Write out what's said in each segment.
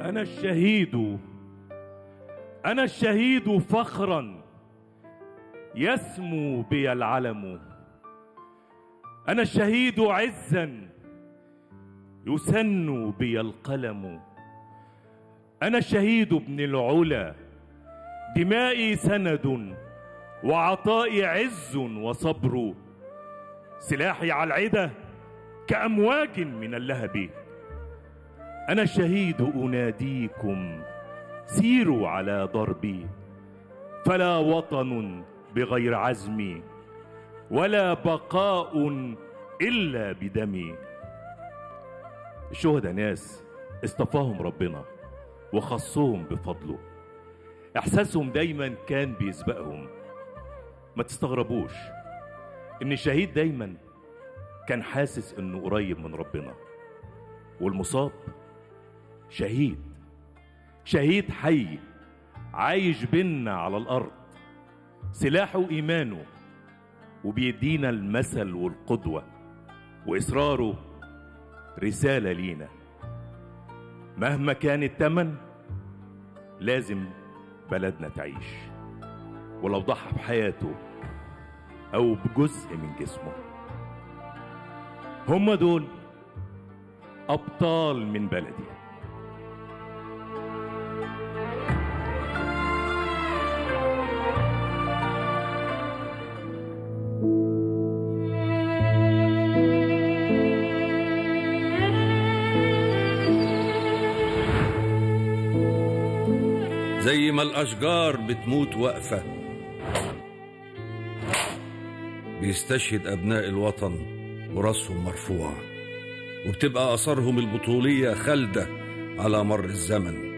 أنا الشهيد أنا الشهيد فخرا يسمو بي العلم أنا الشهيد عزا يسن بي القلم أنا الشهيد ابن العلا دمائي سند وعطائي عز وصبر سلاحي على العدة كأمواج من اللهب أنا الشهيد أناديكم سيروا على ضربي فلا وطن بغير عزمي ولا بقاء إلا بدمي الشهداء ناس اصطفاهم ربنا وخصهم بفضله إحساسهم دايما كان بيسبقهم ما تستغربوش إن الشهيد دايما كان حاسس إنه قريب من ربنا والمصاب شهيد شهيد حي عايش بينا على الأرض سلاحه إيمانه وبيدينا المثل والقدوة وإصراره رسالة لينا مهما كان التمن لازم بلدنا تعيش ولو ضحى بحياته أو بجزء من جسمه هم دول أبطال من بلدي زي ما الأشجار بتموت وقفة بيستشهد أبناء الوطن وراسهم مرفوع وبتبقى آثارهم البطولية خالدة على مر الزمن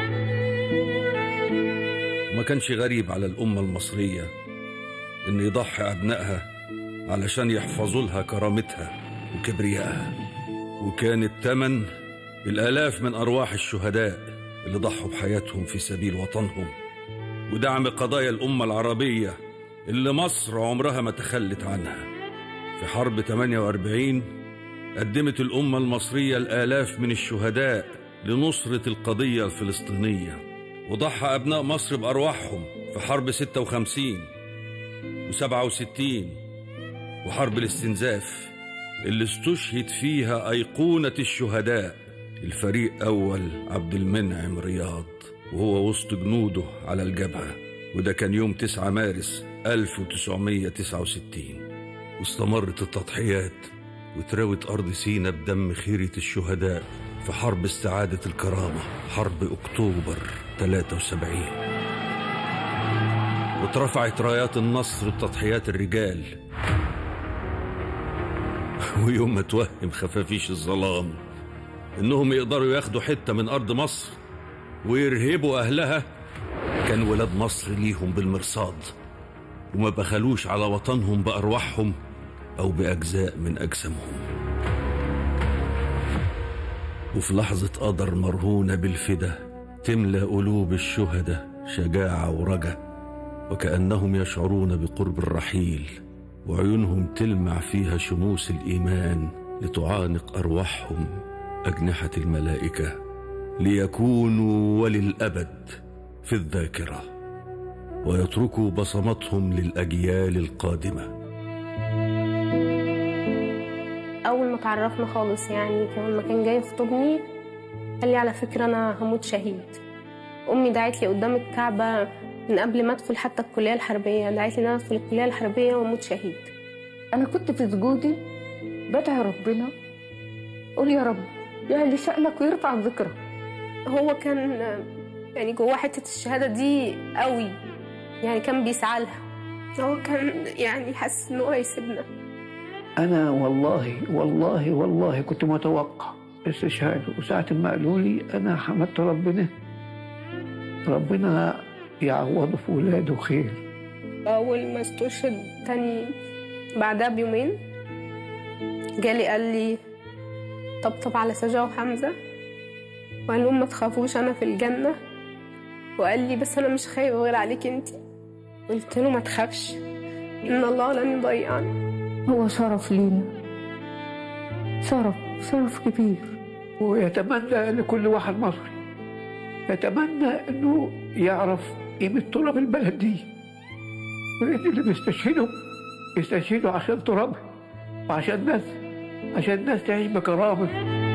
وما كانش غريب على الأمة المصرية إن يضحي أبنائها علشان يحفظوا لها كرامتها وكبريائها وكان التمن الآلاف من أرواح الشهداء اللي ضحوا بحياتهم في سبيل وطنهم ودعم قضايا الأمة العربية اللي مصر عمرها ما تخلت عنها في حرب 48 قدمت الأمة المصرية الآلاف من الشهداء لنصرة القضية الفلسطينية وضحى أبناء مصر بأرواحهم في حرب 56 و67 وحرب الاستنزاف اللي استشهد فيها أيقونة الشهداء الفريق أول عبد المنعم رياض وهو وسط جنوده على الجبهة وده كان يوم 9 مارس 1969 واستمرت التضحيات وتراوت أرض سينا بدم خيرة الشهداء في حرب استعادة الكرامة حرب أكتوبر 73 واترفعت رايات النصر وتضحيات الرجال ويوم ما توهم خفافيش الظلام انهم يقدروا ياخدوا حته من ارض مصر ويرهبوا اهلها كان ولاد مصر ليهم بالمرصاد وما بخلوش على وطنهم بارواحهم او باجزاء من اجسامهم وفي لحظه قدر مرهونه بالفدا تملى قلوب الشهداء شجاعه ورجا وكانهم يشعرون بقرب الرحيل وعيونهم تلمع فيها شموس الايمان لتعانق ارواحهم أجنحة الملائكة ليكونوا وللأبد في الذاكرة ويتركوا بصمتهم للأجيال القادمة أول ما تعرفنا خالص يعني كمان ما كان جاي يخطبني قال لي على فكرة أنا هموت شهيد أمي دعت لي قدام الكعبة من قبل ما أدخل حتى الكلية الحربية دعت لي إن أنا أدخل الكلية الحربية وأموت شهيد أنا كنت في سجودي بدعي ربنا قول يا رب يعلي شأنك ويرفع ذكرك هو كان يعني جواه حتة الشهادة دي قوي يعني كان بيسعى لها هو كان يعني حاسس إن هو هيسيبنا أنا والله والله والله كنت متوقع استشهاد وساعة ما قالوا لي أنا حمدت ربنا ربنا يعوضه في ولاده خير أول ما استشهد تاني بعدها بيومين جالي قال لي طبطب على سجا وحمزة وقال لهم ما تخافوش أنا في الجنة وقال لي بس أنا مش خايف غير عليك أنت قلت له ما تخافش إن الله لن يضيعني هو شرف لينا شرف شرف كبير ويتمنى لكل واحد مصري نتمنى انه يعرف قيمه تراب البلد دي وان اللي بيستشهدوا يستشهدوا عشان ترابها وعشان الناس عشان الناس تعيش بكرامه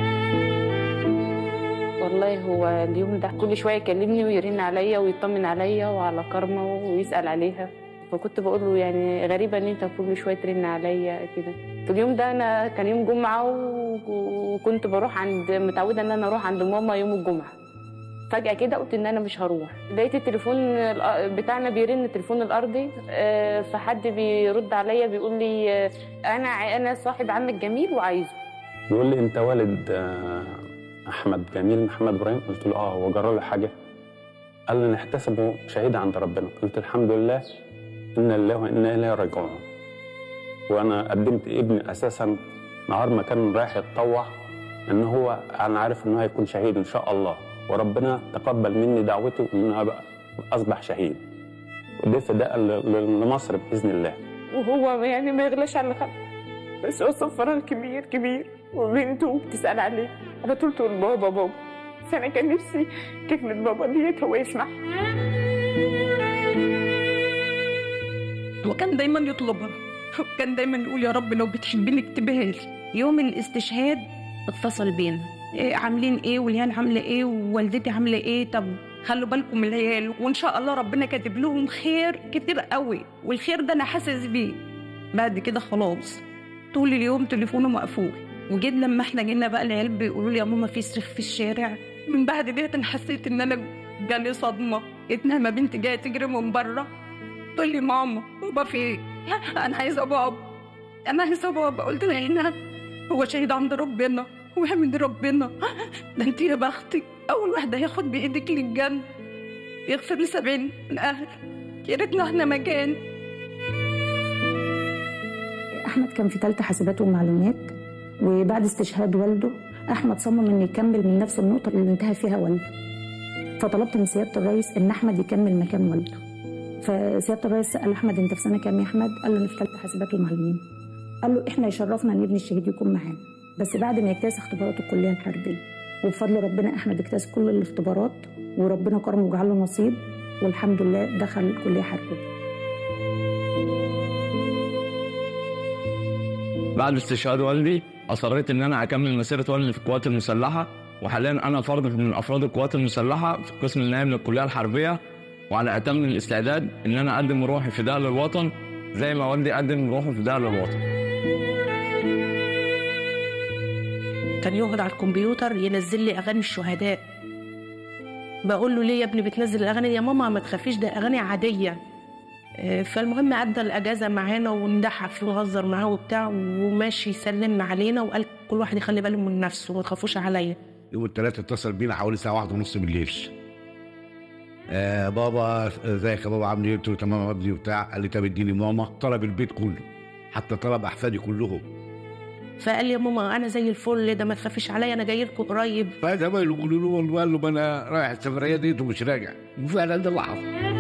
والله هو اليوم ده كل شويه يكلمني ويرن عليا ويطمن عليا وعلى كارما ويسال عليها فكنت بقول له يعني غريبه ان انت كل شويه ترن عليا كده في اليوم ده انا كان يوم جمعه و- وكنت بروح عند متعوده ان انا اروح عند ماما يوم الجمعه فجاه كده قلت ان انا مش هروح لقيت التليفون الأ- بتاعنا بيرن التليفون الارضي آه، فحد بيرد عليا بيقول لي آه، انا ع- انا صاحب عمك جميل وعايزه بيقول لي انت والد آه، احمد جميل محمد ابراهيم قلت له اه هو جرى له حاجه قال لي نحتسبه شهيد عند ربنا قلت الحمد لله ان الله وانا اليه راجعون وانا قدمت ابني اساسا نهار ما كان رايح يتطوع ان هو انا عارف ان هو هيكون شهيد ان شاء الله وربنا تقبل مني دعوتي ان انا ابقى اصبح شهيد وده فداء ل- ل- لمصر باذن الله وهو يعني ما يغلاش على خلق بس هو صفران كبير كبير وبنته بتسأل عليه على طول تقول بابا بابا بس أنا كان نفسي كلمة بابا ديت هو يسمعها وكان دايما يطلبها وكان دايما يقول يا رب لو بتحبني اكتبها لي يوم الاستشهاد اتصل بينا إيه عاملين ايه والعيال عامله ايه ووالدتي عامله ايه طب خلوا بالكم من العيال وان شاء الله ربنا كاتب لهم خير كتير قوي والخير ده انا حاسس بيه بعد كده خلاص طول اليوم تليفونه مقفول وجيت لما احنا جينا بقى العيال بيقولوا لي يا ماما في صريخ في الشارع من بعد ديت انا حسيت ان انا جالي صدمه لقيت ما بنتي جايه تجري من بره تقول لي ماما بابا في ايه؟ انا عايزه بابا انا عايزه بابا قلت لها هنا هو شهيد عند ربنا ويحمد ربنا ده انت يا بختك اول واحده هياخد بايدك للجنه يغفر لي سبعين من اهل يا ريتنا احنا مكان احمد كان في ثالثه حاسبات ومعلومات وبعد استشهاد والده احمد صمم انه يكمل من نفس النقطه اللي انتهى فيها والده فطلبت من سياده الرئيس ان احمد يكمل مكان والده فسياده الرئيس سال احمد انت في سنه كام يا احمد قال له انا في ثالثه حاسبات ومعلومات قال له احنا يشرفنا ان ابن الشهيد يكون معانا بس بعد ما يجتاز اختبارات الكليه الحربيه وبفضل ربنا احمد اجتاز كل الاختبارات وربنا كرمه وجعل له نصيب والحمد لله دخل كليه حربيه بعد استشهاد والدي اصريت ان انا اكمل مسيره والدي في القوات المسلحه وحاليا انا فرد من افراد القوات المسلحه في قسم النائب للكليه الحربيه وعلى اتم الاستعداد ان انا اقدم روحي فداء للوطن زي ما والدي قدم روحه فداء للوطن كان يقعد على الكمبيوتر ينزل لي اغاني الشهداء بقول له ليه يا ابني بتنزل الاغاني دي؟ يا ماما ما تخافيش ده اغاني عاديه آه، فالمهم عدى الاجازه معانا وندحك فيه ونهزر معاه وبتاع وماشي يسلم علينا وقال كل واحد يخلي باله من نفسه وما تخافوش عليا يوم الثلاث اتصل بينا حوالي الساعه واحدة ونص بالليل آه بابا ازيك يا بابا عامل ايه؟ قلت له تمام يا ابني وبتاع قال لي طب اديني ماما طلب البيت كله حتى طلب احفادي كلهم فقال لي يا ماما انا زي الفل ده ما تخافيش عليا انا جاي لكم قريب فزمايله يقولوا له والله قال له ما انا رايح السفريه ديت ومش راجع وفعلا ده اللي حصل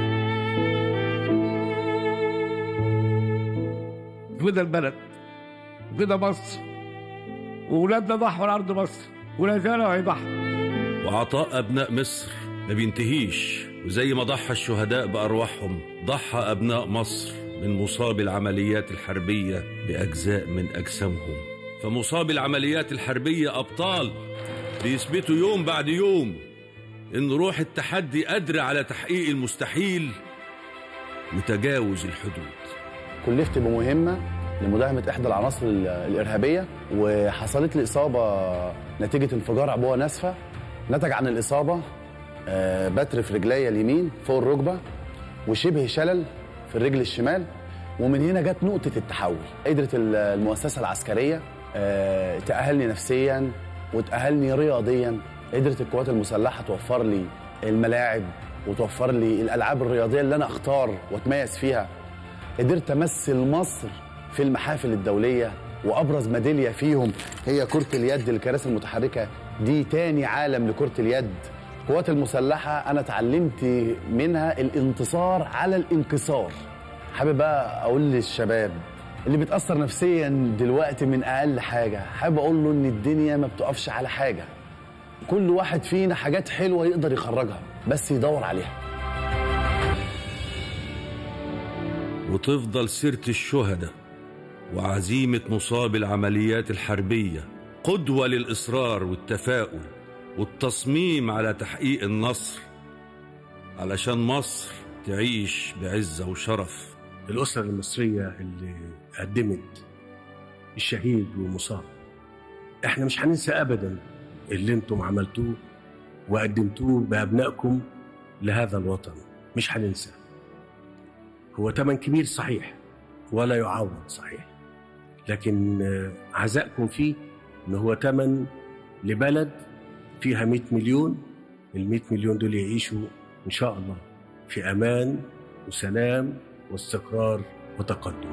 فدا البلد فدا مصر وولادنا ضحوا على ارض مصر ولا زالوا هيضحوا وعطاء أبناء مصر ما بينتهيش وزي ما ضحى الشهداء بأرواحهم ضحى أبناء مصر من مصاب العمليات الحربية بأجزاء من أجسامهم فمصاب العمليات الحربية أبطال بيثبتوا يوم بعد يوم إن روح التحدي قادرة على تحقيق المستحيل وتجاوز الحدود كلفت بمهمة لمداهمة إحدى العناصر ال- الإرهابية وحصلت لي إصابة نتيجة انفجار عبوة ناسفة نتج عن الإصابة آه، بتر في رجلي اليمين فوق الركبة وشبه شلل في الرجل الشمال ومن هنا جت نقطة التحول قدرت ال- المؤسسة العسكرية آه، تأهلني نفسيا وتأهلني رياضيا قدرت القوات المسلحة توفر لي الملاعب وتوفر لي الألعاب الرياضية اللي أنا أختار وأتميز فيها قدرت امثل مصر في المحافل الدوليه وابرز ميداليه فيهم هي كره اليد الكراسي المتحركه دي تاني عالم لكره اليد القوات المسلحه انا اتعلمت منها الانتصار على الانكسار حابب بقى اقول للشباب اللي بيتاثر نفسيا دلوقتي من اقل حاجه حابب اقول له ان الدنيا ما بتقفش على حاجه كل واحد فينا حاجات حلوه يقدر يخرجها بس يدور عليها وتفضل سيرة الشهداء وعزيمة مصاب العمليات الحربية قدوة للإصرار والتفاؤل والتصميم على تحقيق النصر علشان مصر تعيش بعزة وشرف الأسرة المصرية اللي قدمت الشهيد والمصاب احنا مش هننسى أبدا اللي انتم عملتوه وقدمتوه بأبنائكم لهذا الوطن مش هننسى هو تمن كبير صحيح ولا يعوض صحيح لكن آه، عزائكم فيه ان هو تمن لبلد فيها 100 مليون ال 100 مليون دول يعيشوا ان شاء الله في امان وسلام واستقرار وتقدم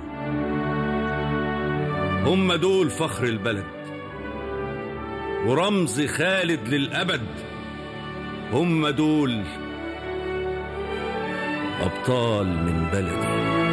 هم دول فخر البلد ورمز خالد للأبد هم دول أبطال من بلدي